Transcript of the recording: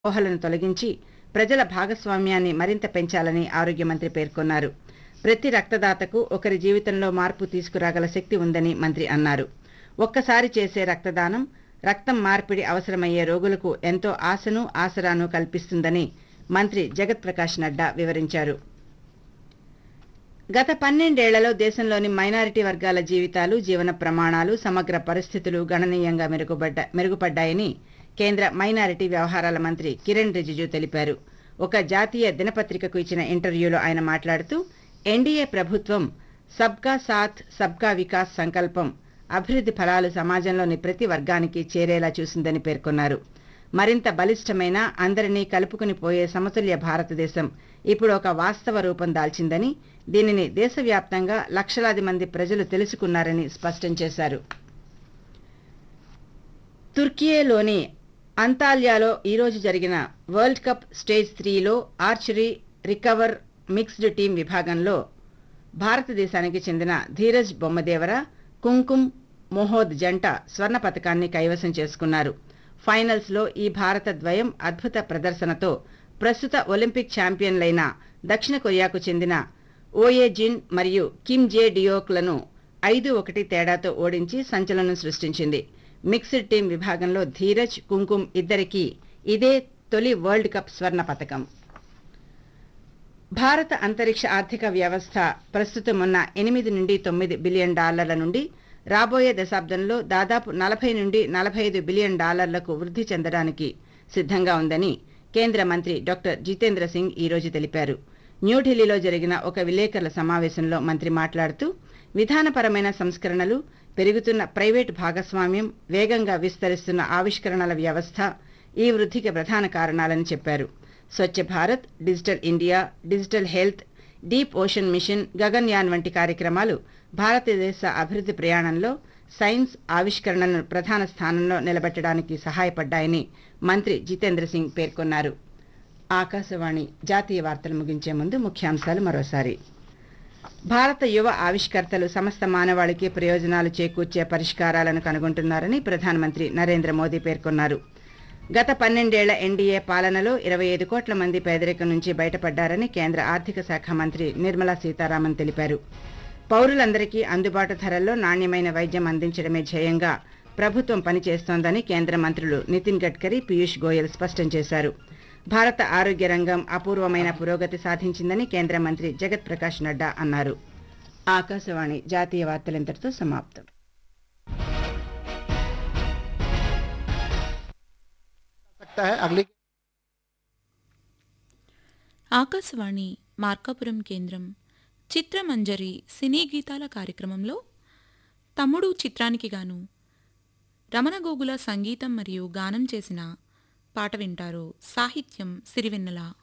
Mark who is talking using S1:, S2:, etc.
S1: ఊహలను తొలగించి ప్రజల భాగస్వామ్యాన్ని మరింత పెంచాలని ఆరోగ్య మంత్రి పేర్కొన్నారు ప్రతి రక్తదాతకు ఒకరి జీవితంలో మార్పు తీసుకురాగల శక్తి ఉందని మంత్రి అన్నారు ఒక్కసారి చేసే రక్తదానం రక్తం మార్పిడి అవసరమయ్యే రోగులకు ఎంతో ఆశను ఆసరాను కల్పిస్తుందని మంత్రి జగత్ ప్రకాష్ నడ్డా వివరించారు గత పన్నెండేళ్లలో దేశంలోని మైనారిటీ వర్గాల జీవితాలు జీవన ప్రమాణాలు సమగ్ర పరిస్థితులు గణనీయంగా మెరుగుపడ్డ మెరుగుపడ్డాయని కేంద్ర మైనారిటీ వ్యవహారాల మంత్రి కిరణ్ రిజిజు తెలిపారు ఒక జాతీయ దినపత్రికకు ఇచ్చిన ఇంటర్వ్యూలో ఆయన మాట్లాడుతూ ఎన్డీఏ ప్రభుత్వం సబ్కా సాథ్ సబ్కా వికాస్ సంకల్పం అభివృద్ధి ఫలాలు సమాజంలోని ప్రతి వర్గానికి చేరేలా చూసిందని పేర్కొన్నారు మరింత బలిష్టమైన అందరినీ కలుపుకుని పోయే సమతుల్య భారతదేశం ఇప్పుడు ఒక వాస్తవ రూపం దాల్చిందని దీనిని దేశవ్యాప్తంగా లక్షలాది మంది ప్రజలు తెలుసుకున్నారని స్పష్టం చేశారు తుర్కియేలోని అంతాల్యాలో ఈరోజు జరిగిన వరల్డ్ కప్ స్టేజ్ త్రీలో ఆర్చరీ రికవర్ మిక్స్డ్ టీం విభాగంలో భారతదేశానికి చెందిన ధీరజ్ బొమ్మదేవర కుంకుమ్ మొహోద్ జంట స్వర్ణ పతకాన్ని కైవసం చేసుకున్నారు ఫైనల్స్లో ఈ భారత ద్వయం అద్భుత ప్రదర్శనతో ప్రస్తుత ఒలింపిక్ ఛాంపియన్లైన దక్షిణ కొరియాకు చెందిన ఓయే జిన్ మరియు కిమ్ జే డియోక్లను ఐదు ఒకటి తేడాతో ఓడించి సంచలనం సృష్టించింది మిక్స్డ్ టీం విభాగంలో ధీరజ్ కుంకుమ్ ఇద్దరికీ ఇదే తొలి వరల్డ్ కప్ స్వర్ణ పతకం భారత అంతరిక్ష ఆర్థిక వ్యవస్థ ప్రస్తుతం ఉన్న ఎనిమిది నుండి తొమ్మిది బిలియన్ డాలర్ల నుండి రాబోయే దశాబ్దంలో దాదాపు నలభై నుండి నలభై ఐదు బిలియన్ డాలర్లకు వృద్ధి చెందడానికి సిద్ధంగా ఉందని కేంద్ర మంత్రి డాక్టర్ జితేంద్ర సింగ్ ఈ రోజు తెలిపారు న్యూఢిల్లీలో జరిగిన ఒక విలేకరుల సమావేశంలో మంత్రి మాట్లాడుతూ విధానపరమైన సంస్కరణలు పెరుగుతున్న ప్రైవేటు భాగస్వామ్యం వేగంగా విస్తరిస్తున్న ఆవిష్కరణల వ్యవస్థ ఈ వృద్ధికి ప్రధాన కారణాలని చెప్పారు Swachh Bharat digital India digital health deep ocean mission Gaganyaan వంటి కార్యక్రమాలు భారతదేశ అభివృద్ధి ప్రయాణంలో సైన్స్ ఆవిష్కరణలను ప్రధాన స్థానంలో నిలబెట్టడానికి సహాయపడ్డాయని మంత్రి జితేంద్ర సింగ్ పేర్కొన్నారు ఆకాశవాణి జాతీయ వార్తలు ముగించే ముందు ముఖ్యాంశాలు మరోసారి భారత యువ ఆవిష్కర్తలు సమస్త మానవాళికి ప్రయోజనాలు చేకూర్చే పరిష్కారాలను కనుగొంటున్నారని ప్రధానమంత్రి నరేంద్ర మోదీ పేర్కొన్నారు గత పన్నెండేళ్ల ఎన్డీఏ పాలనలో ఇరవై ఐదు కోట్ల మంది పేదరికం నుంచి బయటపడ్డారని కేంద్ర ఆర్థిక శాఖ మంత్రి నిర్మలా సీతారామన్ తెలిపారు పౌరులందరికీ అందుబాటు ధరల్లో నాణ్యమైన వైద్యం అందించడమే ధ్యేయంగా ప్రభుత్వం పనిచేస్తోందని కేంద్ర మంత్రులు నితిన్ గడ్కరీ పీయూష్ గోయల్ స్పష్టం చేశారు భారత ఆరోగ్య రంగం అపూర్వమైన పురోగతి సాధించిందని కేంద్ర మంత్రి జగత్ ప్రకాష్ నడ్డా అన్నారు ఆకాశవాణి జాతీయ వార్తలింతటితో సమాప్తం
S2: सकता है अगली
S3: ఆకాశవాణి మార్కాపురం కేంద్రం చిత్రమంజరి సినీ గీతాల కార్యక్రమంలో తమ్ముడు చిత్రానికి గాను రమణ గోగుల సంగీతం మరియు గానం చేసిన పాట వింటారు సాహిత్యం సిరివెన్నెల